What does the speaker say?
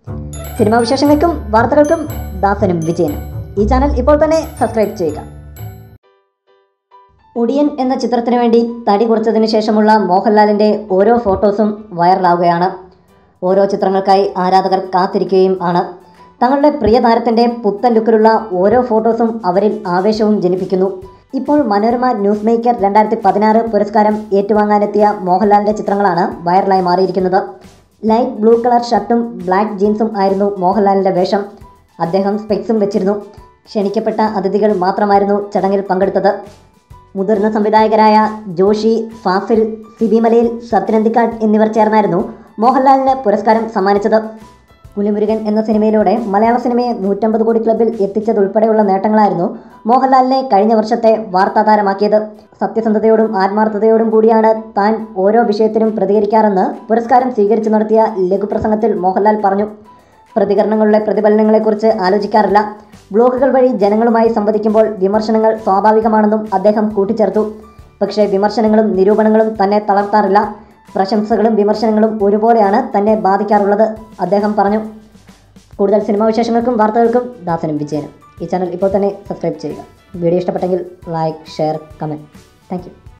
cinema വിശേഷങ്ങൾക്കും വാർത്തകൾക്കും ദാസനും വിജയനും ഈ ചാനൽ ഇപ്പോൾ തന്നെ സബ്സ്ക്രൈബ് ചെയ്യുക ഒടിയൻ എന്ന ചിത്രത്തിന് വേണ്ടി തടി കുറച്ചതിന് ശേഷമുള്ള മോഹൻലാലിൻ്റെ ഓരോ ഫോട്ടോസും വൈറലാവുകയാണ് ഓരോ ചിത്രങ്ങൾക്കായി ആരാധകർ കാത്തിരിക്കുകയും ആണ് തങ്ങളുടെ പ്രിയ താരത്തിൻ്റെ പുത്തൻ ലുക്കിലുള്ള ഓരോ ഫോട്ടോസും അവരിൽ ആവേശവും ജനിപ്പിക്കുന്നു ഇപ്പോൾ മനോരമ ന്യൂസ് മേക്കർ രണ്ടായിരത്തി പതിനാറ് പുരസ്കാരം ഏറ്റുവാങ്ങാനെത്തിയ മോഹൻലാലിൻ്റെ ചിത്രങ്ങളാണ് വൈറലായി മാറിയിരിക്കുന്നത് ലൈറ്റ് ബ്ലൂ കളർ ഷർട്ടും ബ്ലാക്ക് ജീൻസും ആയിരുന്നു മോഹൻലാലിൻ്റെ വേഷം അദ്ദേഹം സ്പെക്സും വെച്ചിരുന്നു ക്ഷണിക്കപ്പെട്ട അതിഥികൾ മാത്രമായിരുന്നു ചടങ്ങിൽ പങ്കെടുത്തത് മുതിർന്ന സംവിധായകരായ ജോഷി ഫാസിൽ സിബിമലയിൽ സത്യനന്ദിക്കാട് എന്നിവർ ചേർന്നായിരുന്നു മോഹൻലാലിന് പുരസ്കാരം സമ്മാനിച്ചത് പുലിമുരുകൻ എന്ന സിനിമയിലൂടെ മലയാള സിനിമയെ നൂറ്റമ്പത് കോടി ക്ലബിൽ എത്തിച്ചതുൾപ്പെടെയുള്ള നേട്ടങ്ങളായിരുന്നു മോഹൻലാലിനെ കഴിഞ്ഞ വർഷത്തെ വാർത്താതാരമാക്കിയത് സത്യസന്ധതയോടും ആത്മാർത്ഥതയോടും കൂടിയാണ് താൻ ഓരോ വിഷയത്തിനും പ്രതികരിക്കാറെന്ന് പുരസ്കാരം സ്വീകരിച്ചു നടത്തിയ ലഘുപ്രസംഗത്തിൽ മോഹൻലാൽ പറഞ്ഞു പ്രതികരണങ്ങളുടെ പ്രതിഫലനങ്ങളെക്കുറിച്ച് ആലോചിക്കാറില്ല ബ്ലോഗുകൾ വഴി ജനങ്ങളുമായി സംവദിക്കുമ്പോൾ വിമർശനങ്ങൾ സ്വാഭാവികമാണെന്നും അദ്ദേഹം കൂട്ടിച്ചേർത്തു പക്ഷേ വിമർശനങ്ങളും നിരൂപണങ്ങളും തന്നെ തളർത്താറില്ല പ്രശംസകളും വിമർശനങ്ങളും ഒരുപോലെയാണ് തന്നെ ബാധിക്കാറുള്ളത് അദ്ദേഹം പറഞ്ഞു കൂടുതൽ സിനിമാ വിശേഷങ്ങൾക്കും വാർത്തകൾക്കും ദാസനും വിജയനും ഈ ചാനൽ ഇപ്പോൾ തന്നെ സബ്സ്ക്രൈബ് ചെയ്യുക വീഡിയോ ഇഷ്ടപ്പെട്ടെങ്കിൽ ലൈക്ക് ഷെയർ കമൻറ്റ് താങ്ക്